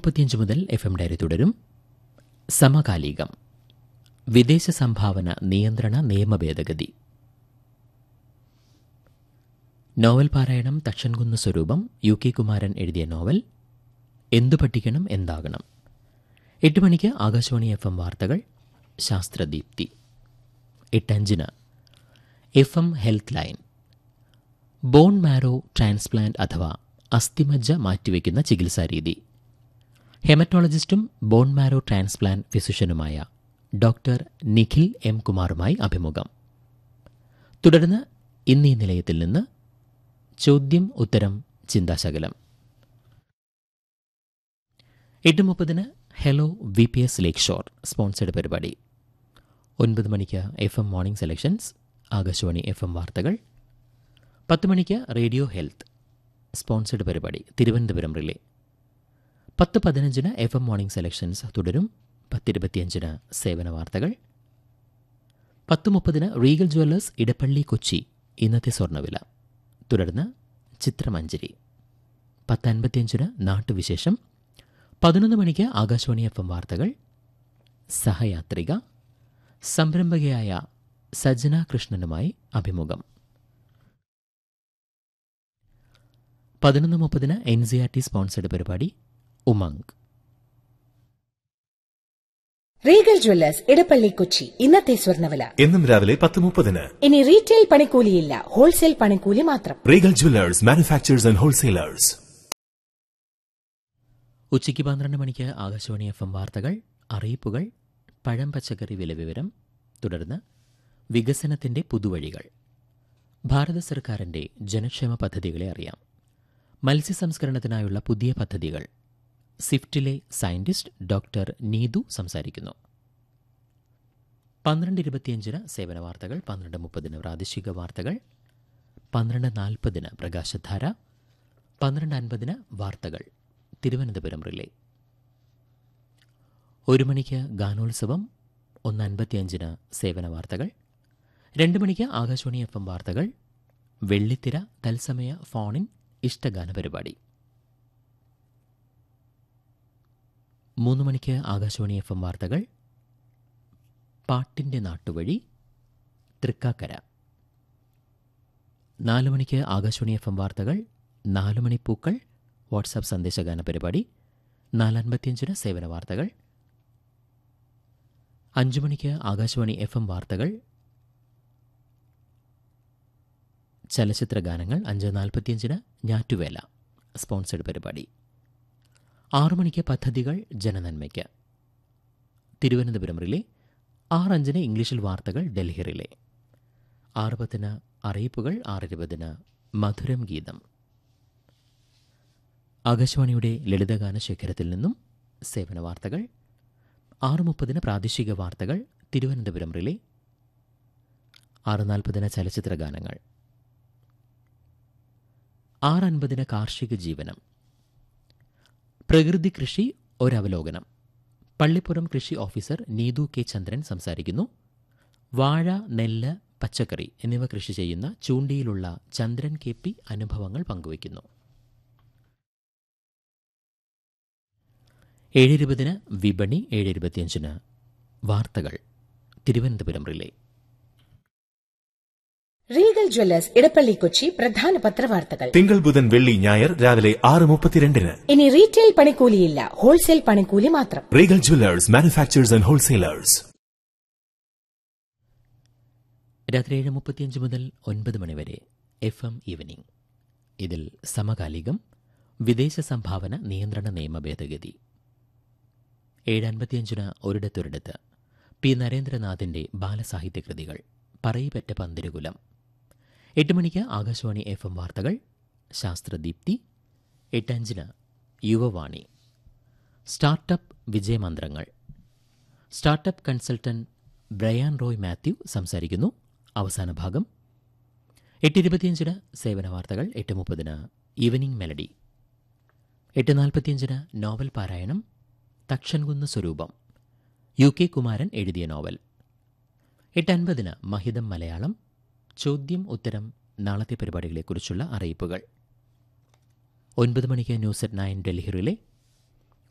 മുപ്പത്തിയഞ്ച് മുതൽ F M diary തുടരും സമകാലികം വിദേശ സംഭാവന നിയന്ത്രണ നിയമ ഭേദഗതി നോവൽ പാരായണം തക്ഷൻകുന്ന് സ്വരൂപം യു കെ കുമാരൻ എഴുതിയ നോവൽ എന്തു പഠിക്കണം എന്താകണം എട്ട് മണിക്ക് ആകാശവാണി എഫ് എം വാർത്തകൾ ശാസ്ത്രദീപ്തി എട്ടഞ്ചിന് F M health line bone marrow transplant അഥവാ അസ്ഥിമജ്ജ മാറ്റിവെക്കുന്ന ചികിത്സാരീതി ഹെമറ്റോളജിസ്റ്റും ബോൺ മാരോ ട്രാൻസ്പ്ലാന്റ് ഫിസിഷ്യനുമായ ഡോക്ടർ നിഖിൽ എം കുമാറുമായി അഭിമുഖം തുടർന്ന് ഇന്നീ നിലയത്തിൽ നിന്ന് ചോദ്യം ഉത്തരം ചിന്താശകലം എട്ട് മുപ്പതിന് hello V P S lakeshore sponsored പരിപാടി ഒൻപത് മണിക്ക് F M morning selections Akashvani F M വാർത്തകൾ പത്ത് മണിക്ക് റേഡിയോ ഹെൽത്ത് സ്പോൺസേഡ് പരിപാടി തിരുവനന്തപുരം റിലേ പത്ത് പതിനഞ്ചിന് എഫ് എം മോർണിംഗ് സെലക്ഷൻസ് തുടരും പത്തിരുപത്തിയഞ്ചിന് സേവന വാർത്തകൾ പത്ത് മുപ്പതിന് റീഗൽ ജ്വല്ലേഴ്സ് ഇടപ്പള്ളി കൊച്ചി ഇന്നത്തെ സ്വർണ്ണവില തുടർന്ന് ചിത്രമഞ്ജരി പത്ത് അൻപത്തിയഞ്ചിന് നാട്ടുവിശേഷം പതിനൊന്ന് മണിക്ക് ആകാശവാണി എഫ് എം വാർത്തകൾ സഹയാത്രിക സംരംഭകയായ സജ്ജന കൃഷ്ണനുമായി അഭിമുഖം പതിനൊന്ന് മുപ്പതിന് N C R T sponsored പരിപാടി ഉമംഗ് റീഗൽ ജ്വല്ലേഴ്സ് ഇടപ്പള്ളി കൊച്ചി ഇന്നത്തെ സ്വർണ്ണവില എന്നും രാവിലെ പത്ത് മുപ്പതിന് ഇനി റീറ്റെയിൽ പണിക്കൂലിയില്ല ഹോൾസെയിൽ പണിക്കൂലി മാത്രം Regal Jewellers manufacturers and wholesalers ഉച്ചയ്ക്ക് പന്ത്രണ്ട് മണിക്ക് ആകാശവാണി എഫ് എം വാർത്തകൾ അറിയിപ്പുകൾ പഴം പച്ചക്കറി വില വിവരം തുടർന്ന് വികസനത്തിന്റെ പുതുവഴികൾ ഭാരത സർക്കാരിന്റെ ജനക്ഷേമ പദ്ധതികളെ അറിയാം മത്സ്യസംസ്കരണത്തിനായുള്ള പുതിയ പദ്ധതികൾ സിഫ്റ്റിലെ സയന്റിസ്റ്റ് ഡോക്ടർ നീതു സംസാരിക്കുന്നു പന്ത്രണ്ട് ഇരുപത്തിയഞ്ചിന് സേവന വാർത്തകൾ പന്ത്രണ്ട് മുപ്പതിന് പ്രാദേശിക വാർത്തകൾ പന്ത്രണ്ട് നാൽപ്പതിന് പ്രകാശധാര പന്ത്രണ്ട് അൻപതിന് വാർത്തകൾ തിരുവനന്തപുരം റിലേ ഒരു മണിക്ക് ഗാനോത്സവം ഒന്ന് അൻപത്തിയഞ്ചിന് സേവന വാർത്തകൾ രണ്ട് മണിക്ക് ആകാശവാണി എഫ് എം വാർത്തകൾ വെള്ളിത്തിര തത്സമയ ഫോണിൻ ഇഷ്ടഗാന പരിപാടി മൂന്ന് മണിക്ക് ആകാശവാണി എഫ് എം വാർത്തകൾ പാട്ടിൻ്റെ നാട്ടുവഴി തൃക്കാക്കര നാല് മണിക്ക് ആകാശവാണി എഫ് എം വാർത്തകൾ നാല് മണി പൂക്കൾ വാട്സാപ്പ് സന്ദേശഗാന പരിപാടി നാലൻപത്തിയഞ്ചിന് സേവന വാർത്തകൾ അഞ്ചു മണിക്ക് ആകാശവാണി എഫ് എം വാർത്തകൾ ചലച്ചിത്ര ഗാനങ്ങൾ അഞ്ച് നാൽപ്പത്തിയഞ്ചിന് ഞാറ്റുവേല സ്പോൺസേഡ് പരിപാടി ആറു മണിക്ക് പദ്ധതികൾ ജനനന്മയ്ക്ക് തിരുവനന്തപുരം റിലേ ആറ് അഞ്ചിന് ഇംഗ്ലീഷിൽ വാർത്തകൾ ഡൽഹി റിലേ ആറ് പത്തിന് അറിയിപ്പുകൾ ആറിരുപതിന് മധുരം ഗീതം ആകാശവാണിയുടെ ലളിതഗാന ശേഖരത്തിൽ നിന്നും സേവന വാർത്തകൾ ആറ് മുപ്പതിന് പ്രാദേശിക വാർത്തകൾ തിരുവനന്തപുരം റിലേ ആറ് നാൽപ്പതിന് ചലച്ചിത്ര ഗാനങ്ങൾ ആറ് അൻപതിന് കാർഷിക ജീവനം പ്രകൃതി കൃഷി ഒരവലോകനം പള്ളിപ്പുറം കൃഷി ഓഫീസർ നീതു കെ ചന്ദ്രൻ സംസാരിക്കുന്നു വാഴ നെല്ല് പച്ചക്കറി എന്നിവ കൃഷി ചെയ്യുന്ന ചൂണ്ടിയിലുള്ള ചന്ദ്രൻ കെ പി അനുഭവങ്ങൾ പങ്കുവയ്ക്കുന്നു ഏഴിരുപതിന് വിപണി ഏഴിരുപത്തിയഞ്ചിന് വാർത്തകൾ Thiruvananthapuram relay Regal Jewellers Edappally Kochi പ്രധാന പത്രവാർത്തകൾ തിങ്കൾ ബുധൻ വെള്ളി ഞായർ രാവിലെ ആറ് മുപ്പത്തിരണ്ടിന് ഇനി റീറ്റെയിൽ പണിക്കൂലിയില്ല ഹോൾസെയിൽ പണിക്കൂലി മാത്രം Regal Jewellers manufacturers and wholesalers രാത്രി ഏഴ് മുപ്പത്തിയഞ്ച് മുതൽ ഒൻപത് മണിവരെ എഫ് എം ഈവനിംഗ് ഇതിൽ സമകാലികം വിദേശ സംഭാവന നിയന്ത്രണ നിയമ ഭേദഗതി ഏഴ് അൻപത്തിയഞ്ചിന് ഒരിടത്തൊരിടത്ത് പി നരേന്ദ്രനാഥിന്റെ ബാലസാഹിത്യ കൃതികൾ പറയിപ്പറ്റ പന്തിരുകുലം എട്ട് മണിക്ക് ആകാശവാണി എഫ് എം വാർത്തകൾ ശാസ്ത്രദീപ്തി എട്ടഞ്ചിന് യുവവാണി സ്റ്റാർട്ടപ്പ് വിജയമന്ത്രങ്ങൾ സ്റ്റാർട്ടപ്പ് കൺസൾട്ടന്റ് ബ്രയാൻ റോയ് മാത്യു സംസാരിക്കുന്നു അവസാന ഭാഗം എട്ട് ഇരുപത്തിയഞ്ചിന് സേവന വാർത്തകൾ എട്ട് മുപ്പതിന് ഈവനിംഗ് മെലഡി എട്ട് നാൽപ്പത്തിയഞ്ചിന് നോവൽ പാരായണം തക്ഷൻകുന്ന് സ്വരൂപം യു കെ കുമാരൻ എഴുതിയ നോവൽ എട്ട് അൻപതിന് മഹിതം മലയാളം ചോദ്യം ഉത്തരം നാളത്തെ പരിപാടികളെക്കുറിച്ചുള്ള അറിയിപ്പുകൾ ഒൻപത് മണിക്ക് news at nine Delhi relay